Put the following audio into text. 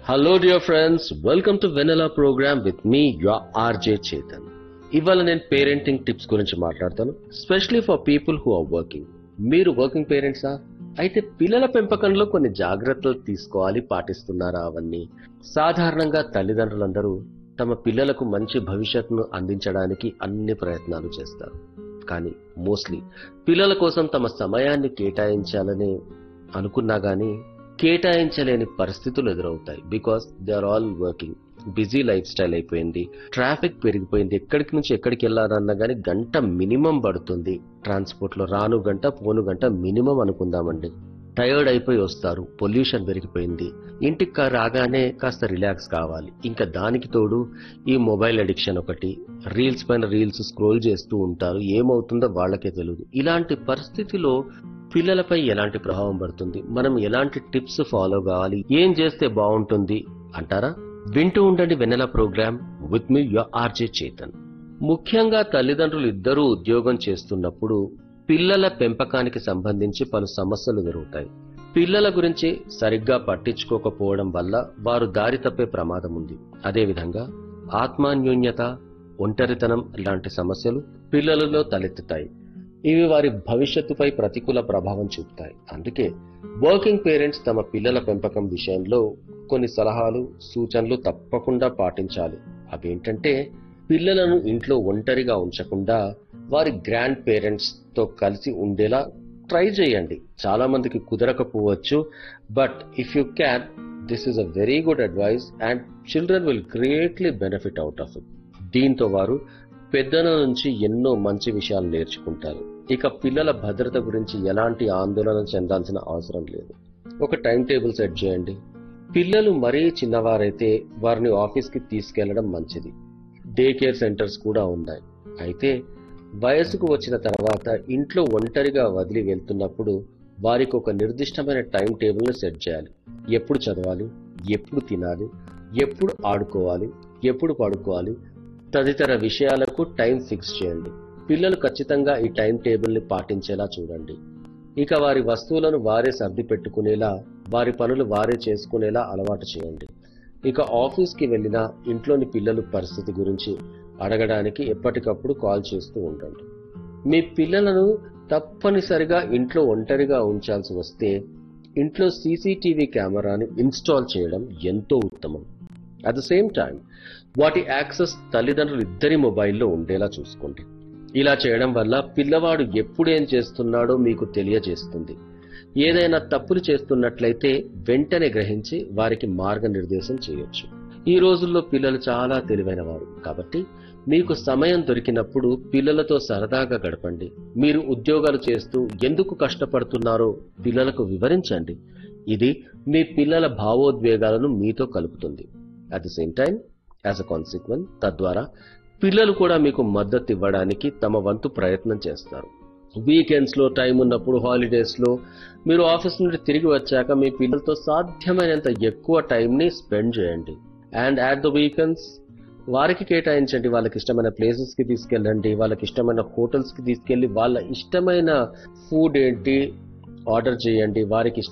Hello, dear friends. Welcome to Vanilla program with me, your RJ Chetan. ఇవాళ నేను parenting tips గురించి మాట్లాడతాను specially for people who are working మీరు working పేరెంట్సా అయితే పిల్లల పెంపకంలో కొన్ని జాగ్రత్తలు తీసుకోవాలి పాటిస్తున్నారా అవన్నీ సాధారణంగా తల్లిదండ్రులందరూ తమ పిల్లలకు మంచి భవిష్యత్తును అందించడానికి అన్ని ప్రయత్నాలు చేస్తారు కానీ మోస్ట్లీ పిల్లల కోసం తమ సమయాన్ని కేటాయించాలని అనుకున్నా గానీ కేటాయించలేని పరిస్థితులు ఎదురవుతాయి because they are all working busy lifestyle అయిపోయింది ట్రాఫిక్ పెరిగిపోయింది ఎక్కడికి నుంచి ఎక్కడికి వెళ్ళాలన్నా కానీ గంట మినిమం పడుతుంది ట్రాన్స్పోర్ట్ లో రాను గంట పోను గంట మినిమం అనుకుందామండి టైర్డ్ అయిపోయి వస్తారు పొల్యూషన్ పెరిగిపోయింది ఇంటికి కా- రాగానే కాస్త రిలాక్స్ కావాలి ఇంకా దానికి తోడు ఈ మొబైల్ అడిక్షన్ ఒకటి రీల్స్ పైన రీల్స్ స్క్రోల్ చేస్తూ ఉంటారు ఏమవుతుందో వాళ్ళకే తెలియదు ఇలాంటి పరిస్థితిలో పిల్లలపై ఎలాంటి ప్రభావం పడుతుంది మనం ఎలాంటి టిప్స్ ఫాలో కావాలి ఏం చేస్తే బాగుంటుంది అంటారా వింటూ ఉండండి వెన్నెల ప్రోగ్రామ్ విత్ మీ యువర్ ఆర్జే చేతన్ ముఖ్యంగా తల్లిదండ్రులు ఇద్దరూ ఉద్యోగం చేస్తున్నప్పుడు పిల్లల పెంపకానికి సంబంధించి పలు సమస్యలు ఎదురవుతాయి పిల్లల గురించి సరిగ్గా పట్టించుకోకపోవడం వల్ల వారు దారి తప్పే ప్రమాదం ఉంది అదేవిధంగా ఆత్మాన్యోన్యత ఒంటరితనం లాంటి సమస్యలు పిల్లలలో తలెత్తుతాయి ఇవి వారి భవిష్యత్తుపై ప్రతికూల ప్రభావం చూపుతాయి అందుకే వర్కింగ్ పేరెంట్స్ తమ పిల్లల పెంపకం విషయంలో కొన్ని సలహాలు సూచనలు తప్పకుండా పాటించాలి అవేంటంటే పిల్లలను ఇంట్లో ఒంటరిగా ఉంచకుండా వారి గ్రాండ్ పేరెంట్స్ తో కలిసి ఉండేలా ట్రై చేయండి చాలా మందికి కుదరకపోవచ్చు but if you can this is a very good advice and children will greatly benefit out of it దీంతో వారు పెద్దల నుంచి ఎన్నో మంచి విషయాలు నేర్చుకుంటారు ఇక పిల్లల భద్రత గురించి ఎలాంటి ఆందోళన చెందాల్సిన అవసరం లేదు ఒక టైం టేబుల్ సెట్ చేయండి పిల్లలు మరీ చిన్నవారైతే వారిని ఆఫీస్కి తీసుకెళ్లడం మంచిది డే కేర్ సెంటర్స్ కూడా ఉన్నాయి అయితే వయసుకు వచ్చిన తర్వాత ఇంట్లో ఒంటరిగా వదిలి వెళ్తున్నప్పుడు వారికి ఒక నిర్దిష్టమైన టైం టేబుల్ని సెట్ చేయాలి ఎప్పుడు చదవాలి ఎప్పుడు తినాలి ఎప్పుడు ఆడుకోవాలి ఎప్పుడు పడుకోవాలి తదితర విషయాలకు టైం ఫిక్స్ చేయండి పిల్లలు ఖచ్చితంగా ఈ టైం టేబుల్ని పాటించేలా చూడండి ఇక వారి వస్తువులను వారే సర్ది పెట్టుకునేలా వారి పనులు వారే చేసుకునేలా అలవాటు చేయండి ఇక ఆఫీస్కి వెళ్ళినా ఇంట్లోని పిల్లల పరిస్థితి గురించి అడగడానికి ఎప్పటికప్పుడు కాల్ చేస్తూ ఉండండి మీ పిల్లలను తప్పనిసరిగా ఇంట్లో ఒంటరిగా ఉంచాల్సి వస్తే ఇంట్లో సీసీటీవీ కెమెరాని ఇన్స్టాల్ చేయడం ఎంతో ఉత్తమం అట్ ద సేమ్ టైం వాటి యాక్సెస్ తల్లిదండ్రులు ఇద్దరి మొబైల్లో ఉండేలా చూసుకోండి ఇలా చేయడం వల్ల పిల్లవాడు ఎప్పుడేం చేస్తున్నాడో మీకు తెలియజేస్తుంది ఏదైనా తప్పులు చేస్తున్నట్లయితే వెంటనే గ్రహించి వారికి మార్గనిర్దేశం చేయొచ్చు ఈ రోజుల్లో పిల్లలు చాలా తెలివైన వారు కాబట్టి మీకు సమయం దొరికినప్పుడు పిల్లలతో సరదాగా గడపండి మీరు ఉద్యోగాలు చేస్తూ ఎందుకు కష్టపడుతున్నారో పిల్లలకు వివరించండి ఇది మీ పిల్లల భావోద్వేగాలను మీతో కలుపుతుంది at the same time as a consequence తద్వారా పిల్లలు కూడా మీకు మద్దతు ఇవ్వడానికి తమ వంతు ప్రయత్నం చేస్తారు వీకెండ్స్ లో టైం ఉన్నప్పుడు హాలిడేస్ లో మీరు ఆఫీస్ నుండి తిరిగి వచ్చాక మీ పిల్లలతో సాధ్యమైనంత ఎక్కువ టైంని స్పెండ్ చేయండి అండ్ యాట్ ద వీకెండ్స్ వారికి కేటాయించండి వాళ్ళకి ఇష్టమైన ప్లేసెస్ కి తీసుకెళ్ళండి వాళ్ళకి ఇష్టమైన హోటల్స్ కి తీసుకెళ్లి వాళ్ళ ఇష్టమైన ఫుడ్ ఏంటి ఆర్డర్ చేయండి వారికి